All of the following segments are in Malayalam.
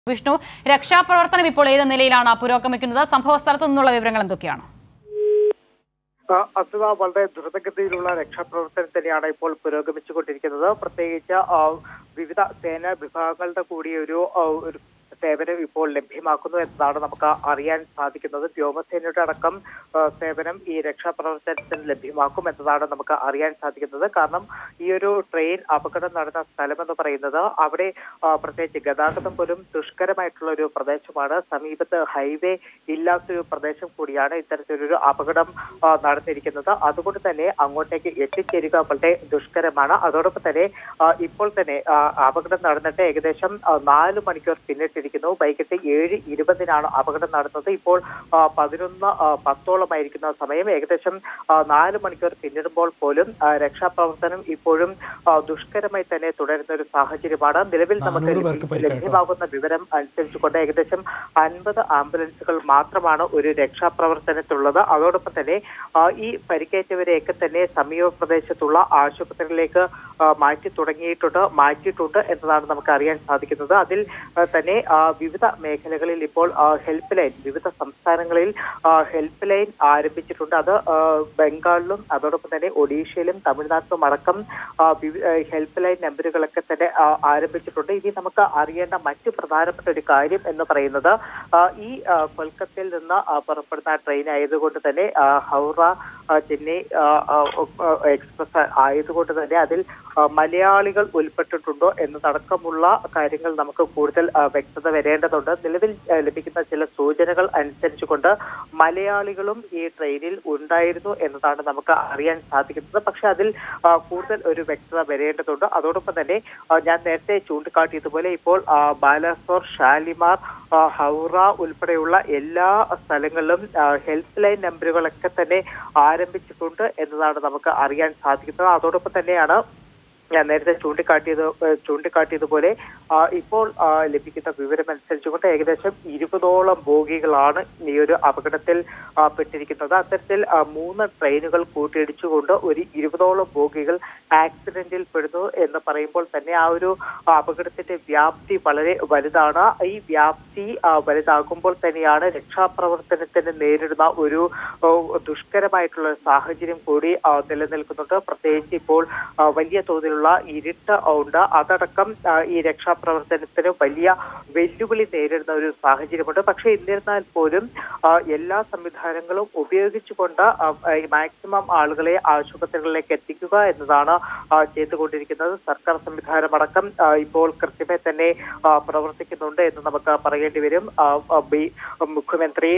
വിഷ്ണു രക്ഷാപ്രവർത്തനം ഇപ്പോൾ ഏത് നിലയിലാണ് പുരോഗമിക്കുന്നത് സംഭവ സ്ഥലത്തു നിന്നുള്ള വിവരങ്ങൾ എന്തൊക്കെയാണ് ആ, അസുഖ വളരെ ദ്രുതഗതിയിലുള്ള രക്ഷാപ്രവർത്തനം തന്നെയാണ് ഇപ്പോൾ പുരോഗമിച്ചുകൊണ്ടിരിക്കുന്നത് പ്രത്യേകിച്ച് ആ, വിവിധ സേനാ വിഭാഗങ്ങളുടെ കൂടി ഒരു ആ, ഒരു സേവനം ഇപ്പോൾ ലഭ്യമാക്കുന്നു എന്നതാണ് നമുക്ക് അറിയാൻ സാധിക്കുന്നത് വ്യോമസേനയുടെ അടക്കം ആ, സേവനം ഈ രക്ഷാപ്രവർത്തനത്തിന് ലഭ്യമാക്കും എന്നതാണ് നമുക്ക് അറിയാൻ സാധിക്കുന്നത് കാരണം ഈ ഒരു ട്രെയിൻ അപകടം നടന്ന സ്ഥലമെന്ന് പറയുന്നത് അവിടെ ആ, പ്രത്യേകിച്ച് ഗതാഗതം പോലും ദുഷ്കരമായിട്ടുള്ള ഒരു പ്രദേശമാണ് സമീപത്ത് ഹൈവേ ഇല്ലാത്തൊരു പ്രദേശം കൂടിയാണ് ഇത്തരത്തിലൊരു അപകടം ആ, നടന്നിരിക്കുന്നത് അതുകൊണ്ട് തന്നെ അങ്ങോട്ടേക്ക് എത്തിച്ചേരുക വളരെ ദുഷ്കരമാണ് അതോടൊപ്പം തന്നെ ആ, ഇപ്പോൾ തന്നെ ആ, അപകടം നടന്നിട്ട് ഏകദേശം ആ, നാല് മണിക്കൂർ പിന്നിട്ടിരിക്കുന്നു വൈകിട്ട് ഏഴ് ഇരുപതിനാണ് അപകടം നടന്നത് ഇപ്പോൾ ആ, പതിനൊന്ന് ആ, പത്തോളമായിരിക്കുന്ന സമയം ഏകദേശം ആ, നാല് മണിക്കൂർ പിന്നിടുമ്പോൾ പോലും ആ, രക്ഷാപ്രവർത്തനം ഇപ്പോഴും ആ, ദുഷ്കരമായി തന്നെ തുടരുന്ന ഒരു സാഹചര്യമാണ് നിലവിൽ നമുക്ക് നാനൂറ് പേർക്ക് പരിക്കേറ്റു. ലഭ്യമാകുന്ന വിവരം അനുസരിച്ചുകൊണ്ട് ഏകദേശം അൻപത് ആംബുലൻസുകൾ മാത്രമാണ് ഒരു രക്ഷാപ്രവർത്തനത്തിലുള്ളത് അതോടൊപ്പം തന്നെ ആ, ഈ പരിക്കേറ്റവരെയൊക്കെ തന്നെ സമീപ പ്രദേശത്തുള്ള ആശുപത്രികളിലേക്ക് ആ, മാറ്റി തുടങ്ങിയിട്ടുണ്ട് മാറ്റിയിട്ടുണ്ട് എന്നതാണ് നമുക്ക് അറിയാൻ സാധിക്കുന്നത് അതിൽ ആ, തന്നെ ആ, വിവിധ മേഖലകളിൽ ഇപ്പോൾ ആ, ഹെൽപ്പ് ലൈൻ വിവിധ സംസ്ഥാനങ്ങളിൽ ആ, ഹെൽപ്പ് ലൈൻ ആരംഭിച്ചിട്ടുണ്ട് അത് ആ, ബംഗാളിലും അതോടൊപ്പം തന്നെ ഒഡീഷയിലും തമിഴ്നാട്ടിലും അടക്കം ആ, വിവി- ആ, ഹെൽപ്പ് ലൈൻ നമ്പറുകളൊക്കെ തന്നെ ആ, ആരംഭിച്ചിട്ടുണ്ട് ഇനി നമുക്ക് അറിയേണ്ട മറ്റു പ്രധാനപ്പെട്ട ഒരു കാര്യം എന്ന് പറയുന്നത് ആ, ഈ ആ, കൊൽക്കത്തയിൽ നിന്ന് ആ, പുറപ്പെടുന്ന ട്രെയിൻ ആയതുകൊണ്ട് തന്നെ ആ, ഹൗറ ആ, ചെന്നൈ ആ, ആ, ആ, എക്സ്പ്രസ് ആയതുകൊണ്ട് തന്നെ അതിൽ ആ, മലയാളികൾ ഉൾപ്പെട്ടിട്ടുണ്ടോ എന്നതടക്കമുള്ള കാര്യങ്ങൾ നമുക്ക് കൂടുതൽ ആ, വ്യക്തത വരേണ്ടതുണ്ട് നിലവിൽ ആ, ലഭിക്കുന്ന ചില സൂചനകൾ അനുസരിച്ചുകൊണ്ട് മലയാളികളും ഈ ട്രെയിനിൽ ഉണ്ടായിരുന്നു എന്നതാണ് നമുക്ക് അറിയാൻ സാധിക്കുന്നത് പക്ഷെ അതിൽ ആ, കൂടുതൽ ഒരു വ്യക്തത വരേണ്ടതുണ്ട് അതോടൊപ്പം തന്നെ ആ, ഞാൻ നേരത്തെ ചൂണ്ടിക്കാട്ടിയതുപോലെ ഇപ്പോൾ ആ, ബാലാസോർ ഷാലിമാർ ആ, ഹൗറ ഉൾപ്പെടെയുള്ള എല്ലാ സ്ഥലങ്ങളിലും ആ, ഹെൽപ്പ് ലൈൻ നമ്പറുകളൊക്കെ തന്നെ ആരംഭിച്ചിട്ടുണ്ട് എന്നതാണ് നമുക്ക് അറിയാൻ സാധിക്കുന്നത് അതോടൊപ്പം തന്നെയാണ് ഞാൻ നേരത്തെ ചൂണ്ടിക്കാട്ടിയത് ഏഹ് ചൂണ്ടിക്കാട്ടിയതുപോലെ ആ, ഇപ്പോൾ ആ, ലഭിക്കുന്ന വിവരം അനുസരിച്ചുകൊണ്ട് ഏകദേശം ഇരുപതോളം ബോഗികളാണ് ഈ ഒരു അപകടത്തിൽ ആ, പെട്ടിരിക്കുന്നത് അത്തരത്തിൽ ആ, മൂന്ന് ട്രെയിനുകൾ കൂട്ടിയിടിച്ചുകൊണ്ട് ഒരു ഇരുപതോളം ബോഗികൾ ആക്സിഡന്റിൽ പെടുന്നു എന്ന് പറയുമ്പോൾ തന്നെ ആ ഒരു അപകടത്തിന്റെ വ്യാപ്തി വളരെ വലുതാണ് ഈ വ്യാപ്തി ആ, വലുതാകുമ്പോൾ തന്നെയാണ് രക്ഷാപ്രവർത്തനത്തിന് നേരിടുന്ന ഒരു ഓ, ദുഷ്കരമായിട്ടുള്ള ഒരു സാഹചര്യം കൂടി ആ, നിലനിൽക്കുന്നുണ്ട് പ്രത്യേകിച്ച് ഇപ്പോൾ ആ, വലിയ തോതിലുള്ള ഇരുട്ട് ഉണ്ട് അതടക്കം ആ, ഈ രക്ഷാപ്രവർത്തനത്തിന് വലിയ വെല്ലുവിളി നേരിടുന്ന ഒരു സാഹചര്യമുണ്ട് പക്ഷേ എന്നിരുന്നാൽ പോലും ആ, എല്ലാ സംവിധാനങ്ങളും ഉപയോഗിച്ചുകൊണ്ട് ആ, ഈ മാക്സിമം ആളുകളെ ആശുപത്രികളിലേക്ക് എത്തിക്കുക എന്നതാണ് ആ, ചെയ്തുകൊണ്ടിരിക്കുന്നത് സർക്കാർ സംവിധാനമടക്കം ആ, ഇപ്പോൾ കൃത്യമായി തന്നെ ആ, പ്രവർത്തിക്കുന്നുണ്ട് എന്ന് നമുക്ക് പറയേണ്ടി വരും ആ, ആ, ബി- മുഖ്യമന്ത്രി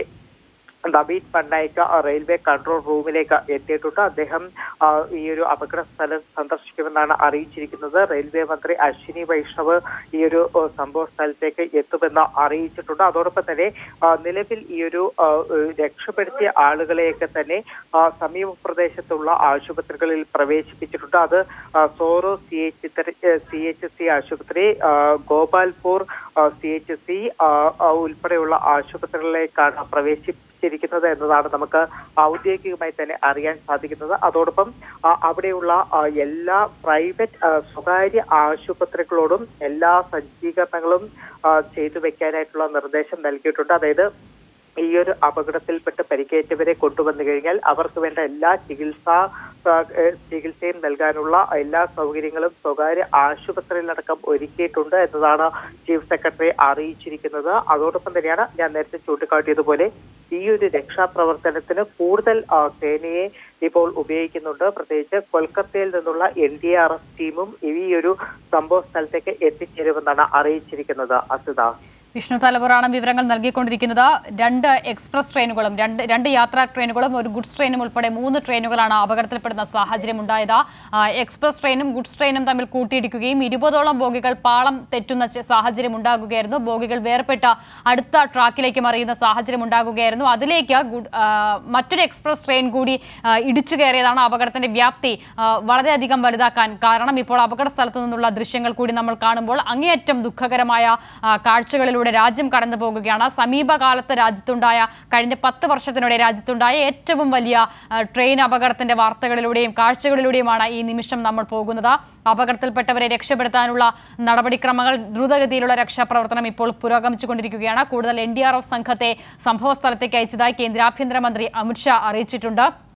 നവീൻ പട്നായിക്ക് റെയിൽവേ കൺട്രോൾ റൂമിലേക്ക് എത്തിയിട്ടുണ്ട് അദ്ദേഹം ആ, ഈ ഒരു അപകട സ്ഥലം സന്ദർശിക്കുമെന്നാണ് അറിയിച്ചിരിക്കുന്നത് റെയിൽവേ മന്ത്രി അശ്വിനി വൈഷ്ണവ് ഈ ഒരു ആ, സംഭവ സ്ഥലത്തേക്ക് എത്തുമെന്ന് അറിയിച്ചിട്ടുണ്ട് അതോടൊപ്പം തന്നെ ആ, നിലവിൽ ഈ ഒരു ആ, ഏഹ്, രക്ഷപ്പെടുത്തിയ ആളുകളെയൊക്കെ തന്നെ ആ, സമീപ പ്രദേശത്തുള്ള ആശുപത്രികളിൽ പ്രവേശിപ്പിച്ചിട്ടുണ്ട് അത് ആ, സോറോ C H C H C ആശുപത്രി ആ, ഗോപാൽപൂർ സി എച്ച് സി ഉൾപ്പെടെയുള്ള ആശുപത്രികളിലേക്കാണ് പ്രവേശിപ്പിച്ചിരിക്കുന്നത് എന്നതാണ് നമുക്ക് ഔദ്യോഗികമായി തന്നെ അറിയാൻ സാധിക്കുന്നത് അതോടൊപ്പം ആ, അവിടെയുള്ള ആ, എല്ലാ പ്രൈവറ്റ് ആ, സ്വകാര്യ ആശുപത്രികളോടും എല്ലാ സജ്ജീകരണങ്ങളും ആ, ചെയ്തു വെക്കാനായിട്ടുള്ള നിർദ്ദേശം നൽകിയിട്ടുണ്ട് അതായത് ഈ ഒരു അപകടത്തിൽപ്പെട്ട് പരിക്കേറ്റവരെ കൊണ്ടുവന്നു കഴിഞ്ഞാൽ അവർക്ക് വേണ്ട എല്ലാ ചികിത്സാ ആ, ഏഹ്, ചികിത്സയും നൽകാനുള്ള എല്ലാ സൗകര്യങ്ങളും സ്വകാര്യ ആശുപത്രിയിലടക്കം ഒരുക്കിയിട്ടുണ്ട് എന്നതാണ് ചീഫ് സെക്രട്ടറി അറിയിച്ചിരിക്കുന്നത് അതോടൊപ്പം തന്നെയാണ് ഞാൻ നേരത്തെ ചൂണ്ടിക്കാട്ടിയതുപോലെ ഈ ഒരു രക്ഷാപ്രവർത്തനത്തിന് കൂടുതൽ ആ, സേനയെ ഇപ്പോൾ ഉപയോഗിക്കുന്നുണ്ട് പ്രത്യേകിച്ച് കൊൽക്കത്തയിൽ നിന്നുള്ള എൻ ഡി ആർ എഫ് ടീമും ഈ ഒരു സംഭവ സ്ഥലത്തേക്ക് എത്തിച്ചേരുമെന്നാണ് അറിയിച്ചിരിക്കുന്നത് അസിത വിഷ്ണു തലവറാണ് വിവരങ്ങൾ നൽകിക്കൊണ്ടിരിക്കുന്നത് രണ്ട് എക്സ്പ്രസ് ട്രെയിനുകളും രണ്ട് രണ്ട് യാത്രാ ട്രെയിനുകളും ഒരു ഗുഡ്സ് ട്രെയിനും ഉൾപ്പെടെ മൂന്ന് ട്രെയിനുകളാണ് അപകടത്തിൽപ്പെടുന്ന സാഹചര്യം ഉണ്ടായത് ആ, എക്സ്പ്രസ് ട്രെയിനും ഗുഡ്സ് ട്രെയിനും തമ്മിൽ കൂട്ടിയിടിക്കുകയും ഇരുപതോളം ബോഗികൾ പാളം തെറ്റുന്ന ചെ- സാഹചര്യം ഉണ്ടാകുകയായിരുന്നു ബോഗികൾ വേർപെട്ട അടുത്ത ട്രാക്കിലേക്ക് മറിയുന്ന സാഹചര്യം ഉണ്ടാകുകയായിരുന്നു അതിലേക്ക് ഗുഡ് ആ, മറ്റൊരു എക്സ്പ്രസ് ട്രെയിൻ കൂടി ആ, ഇടിച്ചു കയറിയതാണ് അപകടത്തിന്റെ വ്യാപ്തി ആ, വളരെയധികം വലുതാക്കാൻ കാരണം ഇപ്പോൾ അപകട സ്ഥലത്തു നിന്നുള്ള ദൃശ്യങ്ങൾ കൂടി നമ്മൾ കാണുമ്പോൾ അങ്ങേയറ്റം ദുഃഖകരമായ ആ, കാഴ്ചകളിലൂടെ കാഴ്ചകളിലൂടെ രാജ്യം കടന്നു പോകുകയാണ് സമീപകാലത്ത് രാജ്യത്തുണ്ടായ കഴിഞ്ഞ പത്ത് വർഷത്തിനിടെ രാജ്യത്തുണ്ടായ ഏറ്റവും വലിയ ആ, ട്രെയിൻ അപകടത്തിന്റെ വാർത്തകളിലൂടെയും കാഴ്ചകളിലൂടെയുമാണ് ഈ നിമിഷം നമ്മൾ പോകുന്നത് അപകടത്തിൽപ്പെട്ടവരെ രക്ഷപ്പെടുത്താനുള്ള നടപടിക്രമങ്ങൾ ദ്രുതഗതിയിലുള്ള രക്ഷാപ്രവർത്തനം ഇപ്പോൾ പുരോഗമിച്ചുകൊണ്ടിരിക്കുകയാണ് കൂടുതൽ എൻ ഡി ആർ എഫ് സംഘത്തെ സംഭവസ്ഥലത്തേക്ക് അയച്ചതായി കേന്ദ്ര ആഭ്യന്തരമന്ത്രി അമിത്ഷാ അറിയിച്ചിട്ടുണ്ട്